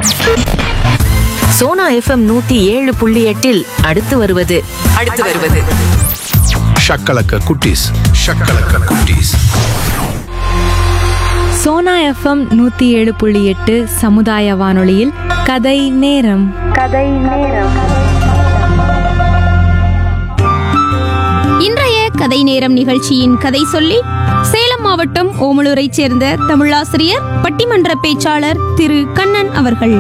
Sona FM நூத்தி ஏழு புள்ளி எட்டில் அடுத்து வருவது அடுத்து வருவது ஷக்கலக்க குட்டீஸ் ஷக்கலக்க குட்டீஸ் சோனா எஃப்எம் நூற்றி ஏழு புள்ளி எட்டு சமுதாய வானொலியில் கதை நேரம் இன்றைய கதை நேரம் நிகழ்ச்சியின் கதை சொல்லி சேலம் மாவட்டம் ஓமலூரைச் சேர்ந்த தமிழாசிரியர் பட்டிமன்ற பேச்சாளர் திரு கண்ணன் அவர்கள்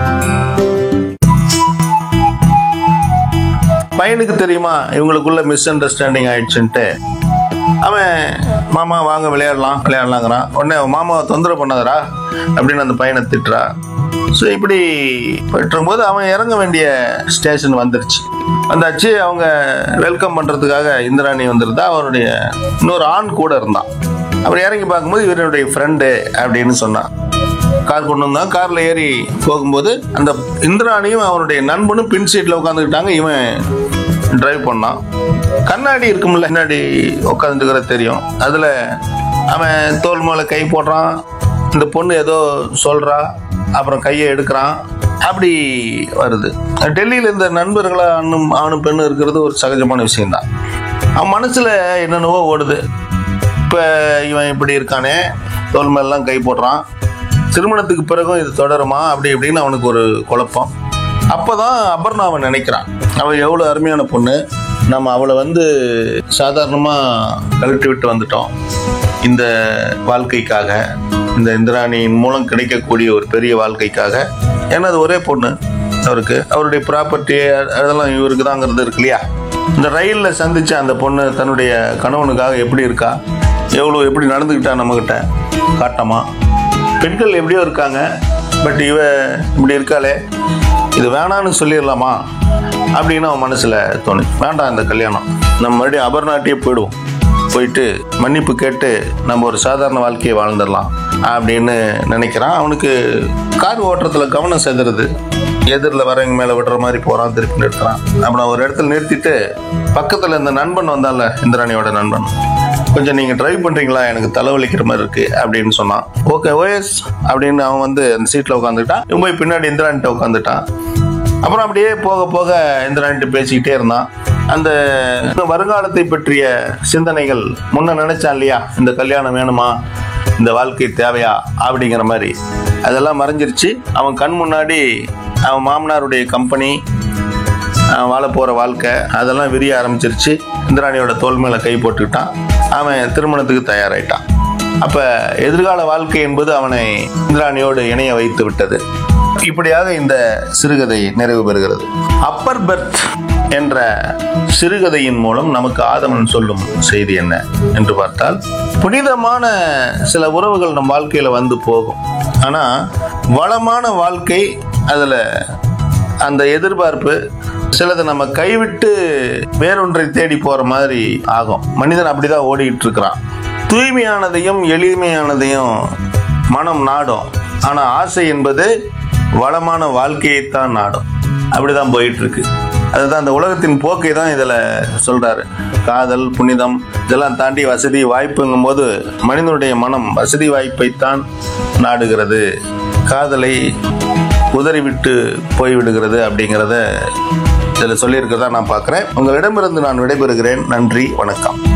பையனுக்கு தெரியுமா இவங்களுக்குள்ள மிஸ் அண்டர்ஸ்டாண்டிங் ஆயிடுச்சுன்ட்டு அவன் மாமா வாங்க விளையாடலாம் விளையாடலாங்கிறான் உடனே அவன் மாமாவை தொந்தரவு பண்ணாதடா அப்படின்னு அந்த பையனை திட்டுறா ஸோ இப்படி போயிட்டு போது அவன் இறங்க வேண்டிய ஸ்டேஷன் வந்துருச்சு வந்தாச்சு அவங்க வெல்கம் பண்ணுறதுக்காக இந்திராணி வந்திருந்தா அவருடைய இன்னொரு ஆண் கூட இருந்தான் அவர் இறங்கி பார்க்கும்போது இவருடைய ஃப்ரெண்டு அப்படின்னு சொன்னான் கார் கொண்டு வந்தான் கார்ல ஏறி போகும்போது அந்த இந்திராணியும் அவனுடைய நண்பனும் பின் சீட்ல உட்காந்துக்கிட்டாங்க இவன் டிரைவ் பண்ணான் கண்ணாடி இருக்கும்ல கண்ணாடி உட்காந்துக்கிற தெரியும் அதுல அவன் தோல் மேல கை போடுறான் இந்த பொண்ணு ஏதோ சொல்றா அப்புறம் கையை எடுக்கிறான் அப்படி வருது டெல்லியில இந்த நண்பர்களா ஆணும் ஆணும் பெண்ணும் இருக்கிறது ஒரு சகஜமான விஷயம்தான் அவன் மனசுல என்னென்னவோ ஓடுது இப்போ இவன் இப்படி இருக்கானே தோல் மேலாம் கை போடுறான் திருமணத்துக்கு பிறகும் இது தொடருமா அப்படி இப்படின்னு அவனுக்கு ஒரு குழப்பம் அப்பதான் அபர்ணாவை நினைக்கிறான் அவள் எவ்வளோ அருமையான பொண்ணு நம்ம அவளை வந்து சாதாரணமாக கழட்டி விட்டு வந்துட்டோம் இந்த வாழ்க்கைக்காக இந்த இந்திராணியின் மூலம் கிடைக்கக்கூடிய ஒரு பெரிய வாழ்க்கைக்காக ஏன்னா அது ஒரே பொண்ணு அவருக்கு அவருடைய ப்ராப்பர்ட்டி அதெல்லாம் இவருக்கு தாங்கிறது இருக்கு இல்லையா இந்த ரயிலில் சந்திச்ச அந்த பொண்ணு தன்னுடைய கணவனுக்காக எப்படி இருக்கா எவ்வளோ எப்படி நடந்துக்கிட்டா நம்மக்கிட்ட காட்டமா பெண்கள் எப்படியோ இருக்காங்க பட் இவ இப்படி இருக்காளே இது வேணான்னு சொல்லிடலாமா அப்படின்னு அவன் மனசில் தோணு வேண்டாம் இந்த கல்யாணம் நம்ம மறுபடியும் அபர்நாட்டியே போயிடுவோம் போயிட்டு மன்னிப்பு கேட்டு நம்ம ஒரு சாதாரண வாழ்க்கையை வாழ்ந்துடலாம் அப்படின்னு நினைக்கிறான் அவனுக்கு கார் ஓட்டுறதுல கவனம் செதுறது எதிரில் வரவங்க மேலே விடுற மாதிரி போகிறான் திருப்பி நிறுத்துறான் அப்புறம் ஒரு இடத்துல நிறுத்திட்டு பக்கத்தில் இந்த நண்பன் வந்தான்ல இந்திராணியோட நண்பன் கொஞ்சம் நீங்கள் டிரைவ் பண்ணுறீங்களா எனக்கு தலைவலிக்கிற மாதிரி இருக்கு அப்படின்னு சொன்னான் ஓகே ஓஎஸ் அப்படின்னு அவன் வந்து அந்த சீட்டில் உட்காந்துட்டான் இவன் போய் பின்னாடி இந்திராணிட்ட உட்காந்துட்டான் அப்புறம் அப்படியே போக போக இந்திராணிட்டு பேசிக்கிட்டே இருந்தான் அந்த வருங்காலத்தை பற்றிய சிந்தனைகள் முன்ன நினைச்சான் இல்லையா இந்த கல்யாணம் வேணுமா இந்த வாழ்க்கை தேவையா அப்படிங்கிற மாதிரி அதெல்லாம் மறைஞ்சிருச்சு அவன் கண் முன்னாடி அவன் மாமனாருடைய கம்பெனி அவன் வாழ போகிற வாழ்க்கை அதெல்லாம் விரிய ஆரம்பிச்சிருச்சு இந்திராணியோட தோல் மேலே கை போட்டுக்கிட்டான் அவன் திருமணத்துக்கு தயாராயிட்டான் அப்போ எதிர்கால வாழ்க்கை என்பது அவனை இந்திராணியோடு இணைய வைத்து விட்டது இப்படியாக இந்த சிறுகதை நிறைவு பெறுகிறது அப்பர் பெர்த் என்ற சிறுகதையின் மூலம் நமக்கு ஆதமன் சொல்லும் செய்தி என்ன என்று பார்த்தால் புனிதமான சில உறவுகள் நம் வாழ்க்கையில வந்து போகும் ஆனா வளமான வாழ்க்கை அதுல அந்த எதிர்பார்ப்பு சிலதை நம்ம கைவிட்டு வேறொன்றை தேடி போற மாதிரி ஆகும் மனிதன் அப்படிதான் ஓடிட்டு இருக்கிறான் தூய்மையானதையும் எளிமையானதையும் மனம் நாடும் ஆனா ஆசை என்பது வளமான வாழ்க்கையைத்தான் நாடும் அப்படிதான் போயிட்டு இருக்கு அதுதான் அந்த உலகத்தின் போக்கை தான் இதில் சொல்றாரு காதல் புனிதம் இதெல்லாம் தாண்டி வசதி வாய்ப்புங்கும் போது மனிதனுடைய மனம் வசதி வாய்ப்பைத்தான் நாடுகிறது காதலை உதறிவிட்டு போய்விடுகிறது அப்படிங்கிறத இதில் சொல்லியிருக்கிறதா நான் பார்க்குறேன் உங்களிடமிருந்து நான் விடைபெறுகிறேன் நன்றி வணக்கம்